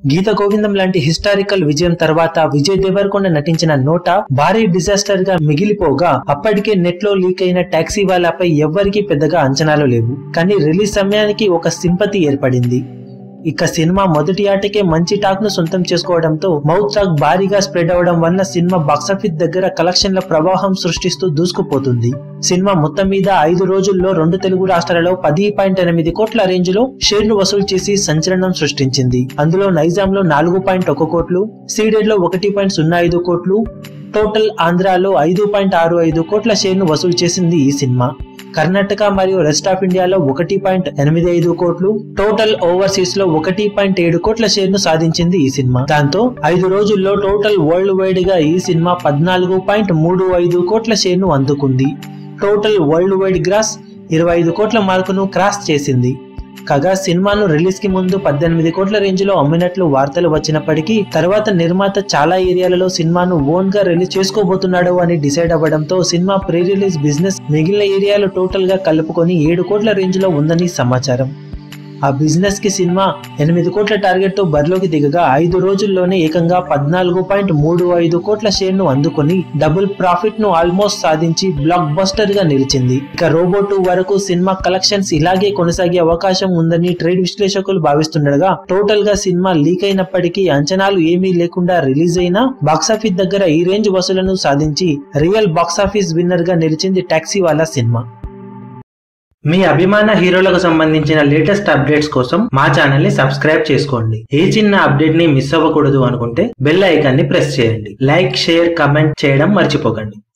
గీత గోవిందం లాంటి హిస్టారికల్ విజయం తర్వాత విజయ్ దేవరకొండ నటించిన నోటా భారీ డిజాస్టర్ గా మిగిలిపోగా అప్పటికే నెట్ లో లీక్ అయిన టాక్సీ వాళ్ళపై ఎవ్వరికీ పెద్దగా అంచనాలు లేవు కానీ రిలీజ్ సమయానికి ఒక సింపతి ఏర్పడింది ఇక సినిమా మొదటి ఆటకే మంచి టాక్ ను సొంతం చేసుకోవడంతో మౌత్ టాక్ భారీగా స్ప్రెడ్ అవడం వల్ల సినిమా బాక్సాఫీస్ దగ్గర కలెక్షన్ల ప్రవాహం సృష్టిస్తూ దూసుకుపోతుంది సినిమా మొత్తం మీద ఐదు రోజుల్లో రెండు తెలుగు రాష్ట్రాలలో పది పాయింట్ ఎనిమిది కోట్ల రేంజ్ లో షేర్లు వసూలు చేసి సంచలనం సృష్టించింది అందులో నైజాం లో నాలుగు పాయింట్ ఒక కోట్లు సీడెడ్ లో ఒకటి పాయింట్ సున్నా ఐదు కోట్లు టోటల్ ఆంధ్రాలో ఐదు పాయింట్ ఆరు ఐదు కోట్ల షేర్ను వసూలు చేసింది ఈ సినిమా కర్ణాటక మరియు రెస్ట్ ఆఫ్ ఇండియాలో ఒకటి పాయింట్ ఎనిమిది ఐదు కోట్లు టోటల్ ఓవర్సీస్ లో ఒకటి పాయింట్ ఏడు కోట్ల షేర్ ను సాధించింది ఈ సినిమా దాంతో ఐదు రోజుల్లో టోటల్ వరల్డ్ వైడ్ గా ఈ సినిమా పద్నాలుగు పాయింట్ మూడు ఐదు కోట్ల షేర్ ను అందుకుంది టోటల్ వరల్డ్ వైడ్ గ్రాస్ ఇరవై ఐదు కోట్ల మార్కును క్రాస్ చేసింది కాగా సినిమాను రిలీజ్ కి ముందు పద్దెనిమిది కోట్ల రేంజ్ లో అమ్మినట్లు వార్తలు వచ్చినప్పటికీ తర్వాత నిర్మాత చాలా ఏరియాలలో సినిమాను ఓన్ గా రిలీజ్ చేసుకోబోతున్నాడు అని డిసైడ్ అవ్వడంతో సినిమా ప్రీ రిలీజ్ బిజినెస్ మిగిలిన ఏరియాలు టోటల్ గా కలుపుకొని ఏడు కోట్ల రేంజ్ లో ఉందని సమాచారం ఆ బిజినెస్ కి సినిమా ఎనిమిది కోట్ల టార్గెట్ తో బరిలోకి దిగగా ఐదు రోజుల్లోనే ఏకంగా పద్నాలుగు పాయింట్ మూడు ఐదు కోట్ల షేర్ ను అందుకొని డబుల్ ప్రాఫిట్ ను ఆల్మోస్ట్ సాధించి బ్లాక్ బస్టర్ గా నిలిచింది ఇక రోబో టూ వరకు సినిమా కలెక్షన్స్ ఇలాగే కొనసాగే అవకాశం ఉందని ట్రేడ్ విశ్లేషకులు భావిస్తుండగా టోటల్ గా సినిమా లీక్ అయినప్పటికీ అంచనాలు ఏమీ లేకుండా రిలీజ్ అయినా బాక్సాఫీస్ దగ్గర ఈ రేంజ్ వసూలను సాధించి రియల్ బాక్సాఫీస్ విన్నర్ గా నిలిచింది టాక్సీ వాలా సినిమా మీ అభిమాన హీరోలకు సంబంధించిన లేటెస్ట్ అప్డేట్స్ కోసం మా ఛానల్ ని సబ్స్క్రైబ్ చేసుకోండి ఏ చిన్న అప్డేట్ ని మిస్ అవ్వకూడదు అనుకుంటే బెల్ ఐకాన్ ని ప్రెస్ చేయండి లైక్ షేర్ కమెంట్ చేయడం మర్చిపోకండి